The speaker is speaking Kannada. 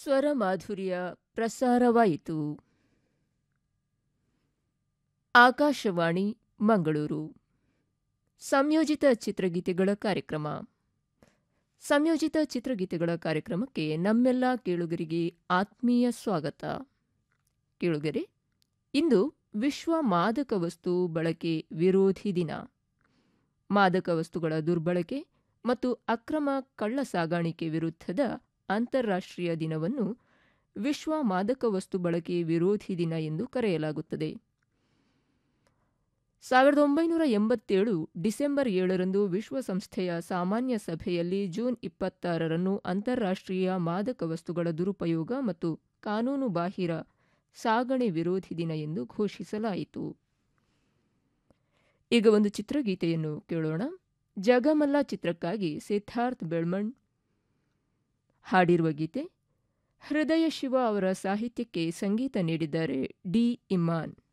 ಸ್ವರ ಮಾಧುರ್ಯ ಪ್ರಸಾರವಾಯಿತು ಆಕಾಶವಾಣಿ ಮಂಗಳೂರು ಸಂಯೋಜಿತ ಚಿತ್ರಗೀತೆಗಳ ಕಾರ್ಯಕ್ರಮ ಸಂಯೋಜಿತ ಚಿತ್ರಗೀತೆಗಳ ಕಾರ್ಯಕ್ರಮಕ್ಕೆ ನಮ್ಮೆಲ್ಲ ಕೇಳುಗರಿಗೆ ಆತ್ಮೀಯ ಸ್ವಾಗತ ಕೇಳುಗರೆ ಇಂದು ವಿಶ್ವ ಮಾದಕ ವಸ್ತು ಬಳಕೆ ವಿರೋಧಿ ದಿನ ಮಾದಕ ವಸ್ತುಗಳ ದುರ್ಬಳಕೆ ಮತ್ತು ಅಕ್ರಮ ಕಳ್ಳ ಸಾಗಾಣಿಕೆ ವಿರುದ್ಧದ ಅಂತಾರಾಷ್ಟ್ರೀಯ ದಿನವನ್ನು ವಿಶ್ವ ಮಾದಕ ವಸ್ತು ಬಳಕೆ ವಿರೋಧಿ ದಿನ ಎಂದು ಕರೆಯಲಾಗುತ್ತದೆ ಸಾವಿರದ ಒಂಬೈನೂರ ಎಂಬತ್ತೇಳು ಡಿಸೆಂಬರ್ ಏಳರಂದು ವಿಶ್ವಸಂಸ್ಥೆಯ ಸಾಮಾನ್ಯ ಸಭೆಯಲ್ಲಿ ಜೂನ್ ಇಪ್ಪತ್ತಾರರನ್ನು ಅಂತಾರಾಷ್ಟ್ರೀಯ ಮಾದಕ ವಸ್ತುಗಳ ದುರುಪಯೋಗ ಮತ್ತು ಕಾನೂನುಬಾಹಿರ ಸಾಗಣೆ ವಿರೋಧಿ ದಿನ ಎಂದು ಘೋಷಿಸಲಾಯಿತು ಈಗ ಒಂದು ಚಿತ್ರಗೀತೆಯನ್ನು ಕೇಳೋಣ ಜಗಮಲ್ಲ ಚಿತ್ರಕ್ಕಾಗಿ ಸಿದ್ಧಾರ್ಥ್ ಬೆಳ್ಮಣ್ ಹಾಡಿರುವ ಗೀತೆ ಹೃದಯ ಶಿವ ಅವರ ಸಾಹಿತ್ಯಕ್ಕೆ ಸಂಗೀತ ನೀಡಿದ್ದಾರೆ ಡಿ ಇಮ್ಮಾನ್